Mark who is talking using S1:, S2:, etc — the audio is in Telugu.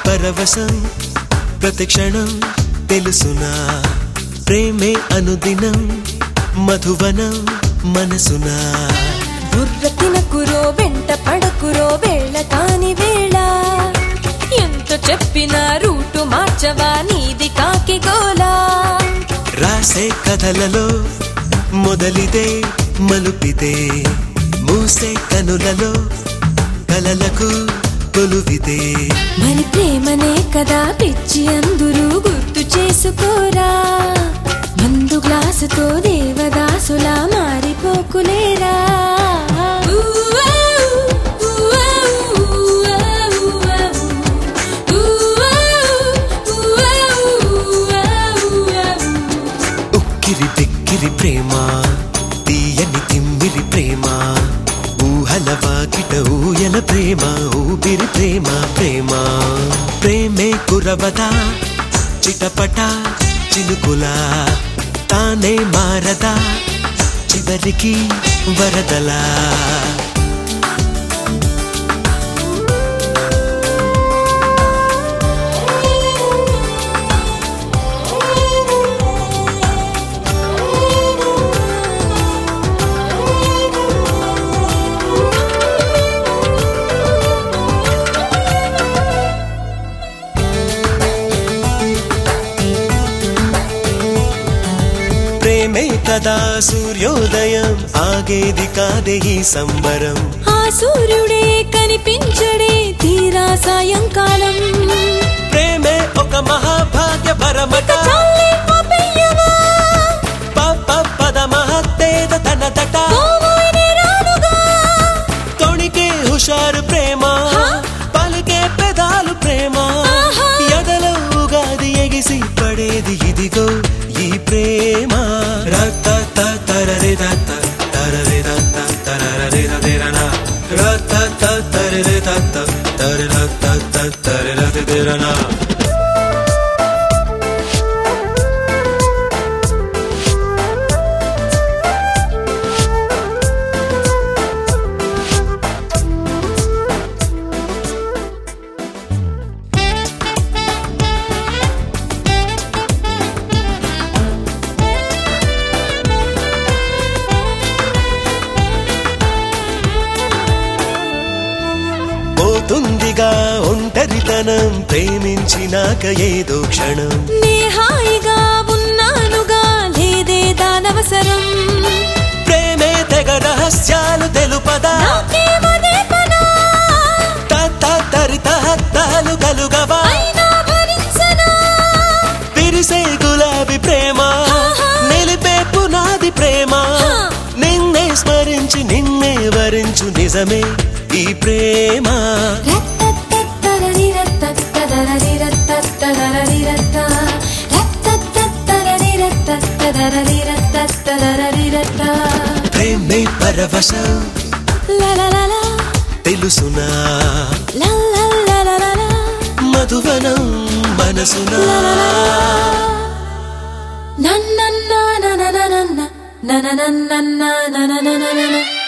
S1: పరవశం ప్రతి క్షణం తెలుసునా ప్రేమే అనుదినం మధువనం మనసునా
S2: బుర్ర తినకురో వెంట పడకురో వేళ కాని వేళ ఎంత చెప్పినా రూటు మార్చవా నీది కాకి గోలా
S1: రాసే కథలలో మొదలిదే మలుపిదే మూసే కనులలో కలలకు కొలువిదే
S2: మరి ప్రేమనే కదా పిచ్చి అందరూ గుర్తు చేసుకోరా మందు గ్లాసుతో దేవదాసులా మారిపోకులేరా
S1: ఉక్కిరి బిక్కిరి ప్రేమ తీయని తిమ్మిరి ప్రేమ ఊహల వాకిట ఊయల ప్రేమ ఊపిరి ప్రేమ ప్రేమ ప్రేమే కురవదా చిటపట చినుకులా తానే మారదా చివరికి వరదలా ప్రేమే కదా సూర్యోదయం ఆగేది కాదే ఈ సంబరం
S2: ఆ సూర్యుడే కనిపించడే తీరా సాయంకాలం
S1: ప్రేమే ఒక మహాభాగ్య పరమట
S2: చాలే పాపయ్యవా,
S1: ప పద మహత్తేద తన తట
S2: పోవోయ్ రానుగా.
S1: తొణికే హుషారు ప్రేమ
S2: హా?
S1: పలికే పెదాలు ప్రేమ
S2: ఆహా.
S1: ఎదలో ఉగాది ఎగిసి పడేది ఇదిగో ఈ ప్రేమ రత తరరే దత్త తరరే దత్త తరరే దేరనా రత తరరే దత్త తర రత తరరే దేరనా పోతుందిగా ఒంటరితనం ప్రేమించినాక ఏదో క్షణం
S2: నే హాయిగా ఉన్నానుగా లేదే దానవసరం
S1: ప్రేమే తెగ రహస్యాలు తెలుపదా
S2: నాకేమదే పనా,
S1: తత్త తరిత హత్తాలు కలుగవా
S2: అయినా భరించనా.
S1: విరిసే గులాబీ ప్రేమ
S2: ఆహా.
S1: నిలిపే పునాది ప్రేమ
S2: హా.
S1: నిన్నే స్మరించి నిన్నే వరించు నిజమే ఈ ప్రేమ
S2: రత్తత్తత్తరరిరత్తత్తరరిరత్తత్తరరిరత్త. రత్తత్తత్తరరిరత్తత్తరరిరత్తత్తరరిరత్త.
S1: ప్రేమే పరవశం
S2: లలలలా,
S1: తెలుసునా
S2: లలలలలలా,
S1: మధువనం మనసునా
S2: నన్నన్నా ననననన్న, నననన్నన్నా నననననన.